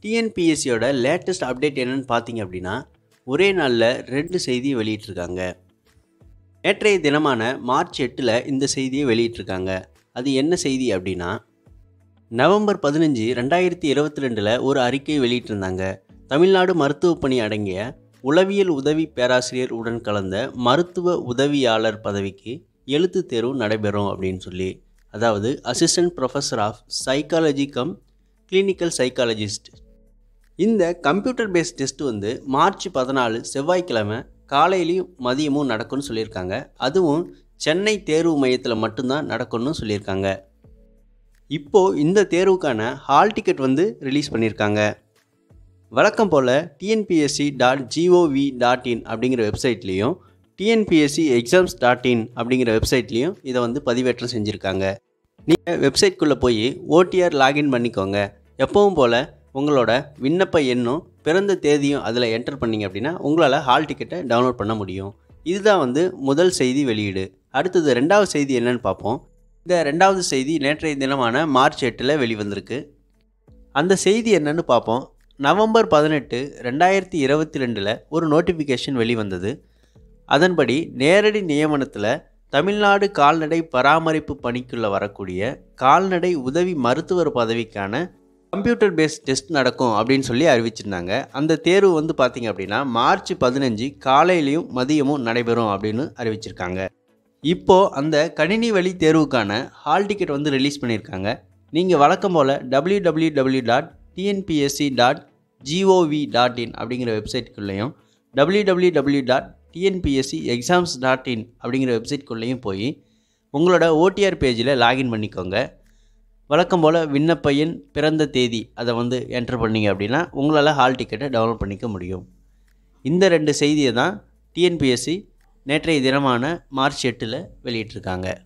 டிஎன்பிஎஸ்சியோட latest update என்னன்னு பார்த்தீங்க அப்படின்னா ஒரே நாளில் ரெண்டு செய்தியை வெளியிட்டிருக்காங்க நேற்றைய தினமான மார்ச் எட்டில் இந்த செய்தியை வெளியிட்டிருக்காங்க அது என்ன செய்தி அப்படின்னா நவம்பர் பதினஞ்சு ரெண்டாயிரத்தி இருபத்தி ரெண்டில் ஒரு அறிக்கையை வெளியிட்டிருந்தாங்க தமிழ்நாடு மருத்துவ பணி அடங்கிய உளவியல் உதவி பேராசிரியர் உடன் கலந்த மருத்துவ உதவியாளர் பதவிக்கு எழுத்து தேர்வு நடைபெறும் அப்படின்னு சொல்லி அதாவது assistant professor of psychology cum clinical psychologist இந்த கம்ப்யூட்டர் பேஸ்ட் டெஸ்ட் வந்து மார்ச் பதினாலு செவ்வாய்க்கிழமை காலையிலையும் மதியமும் நடக்கும்னு சொல்லியிருக்காங்க அதுவும் சென்னை தேர்வு மையத்தில் மட்டும்தான் நடக்கும்னு சொல்லியிருக்காங்க இப்போது இந்த தேர்வுக்கான ஹால் டிக்கெட் வந்து ரிலீஸ் பண்ணியிருக்காங்க வழக்கம் போல் TNPSC dot gov dot in அப்படிங்கிற வெப்சைட்லேயும் டிஎன்பிஎஸ்சி எக்ஸாம்ஸ் டாட் இன் அப்படிங்கிற வெப்சைட்லேயும் இதை வந்து பதிவேற்றம் செஞ்சுருக்காங்க நீங்கள் வெப்சைட்குள்ளே போய் ஓடிஆர் லாகின் பண்ணிக்கோங்க எப்பவும் போல் உங்களோட விண்ணப்ப எண்ணும் பிறந்த தேதியும் அதில் என்டர் பண்ணிங்க அப்படின்னா உங்களால் ஹால் டிக்கெட்டை டவுன்லோட் பண்ண முடியும் இதுதான் வந்து முதல் செய்தி வெளியீடு அடுத்தது ரெண்டாவது செய்தி என்னன்னு பார்ப்போம் இந்த ரெண்டாவது செய்தி நேற்றைய தினமான மார்ச் எட்டில் வெளிவந்திருக்கு அந்த செய்தி என்னன்னு பார்ப்போம் நவம்பர் பதினெட்டு ரெண்டாயிரத்தி இருபத்தி ரெண்டில் ஒரு நோட்டிஃபிகேஷன் வெளிவந்தது அதன்படி நேரடி நியமனத்தில் தமிழ்நாடு கால்நடை பராமரிப்பு பணிக்குள்ளே வரக்கூடிய கால்நடை உதவி மருத்துவர் பதவிக்கான கம்ப்யூட்டர் பேஸ்ட் டெஸ்ட் நடக்கும் அப்படின்னு சொல்லி அறிவிச்சிருந்தாங்க அந்த தேர்வு வந்து பார்த்திங்க அப்படின்னா மார்ச் பதினஞ்சு காலையிலையும் மதியமும் நடைபெறும் அப்படின்னு அறிவிச்சிருக்காங்க இப்போது அந்த கணினி வழி தேர்வுக்கான ஹால் டிக்கெட் வந்து ரிலீஸ் பண்ணியிருக்காங்க நீங்கள் வழக்கம் போல் W W W dot TNPSC dot gov dot in அப்படிங்கிற வெப்சைட்குள்ளேயும் W W W dot TNPSC exams dot in அப்படிங்கிற வெப்சைட்குள்ளேயும் போய் உங்களோட ஓடிஆர் பேஜில் லாகின் பண்ணிக்கோங்க வழக்கம் போல் விண்ணப்ப எண் பிறந்த தேதி அதை வந்து என்டர் பண்ணிங்க அப்படின்னா உங்களால் ஹால் டிக்கெட்டை டவுன்லோட் பண்ணிக்க முடியும் இந்த ரெண்டு செய்தியை தான் டிஎன்பிஎஸ்சி நேற்றைய தினமான மார்ச் எட்டில் வெளியிட்டிருக்காங்க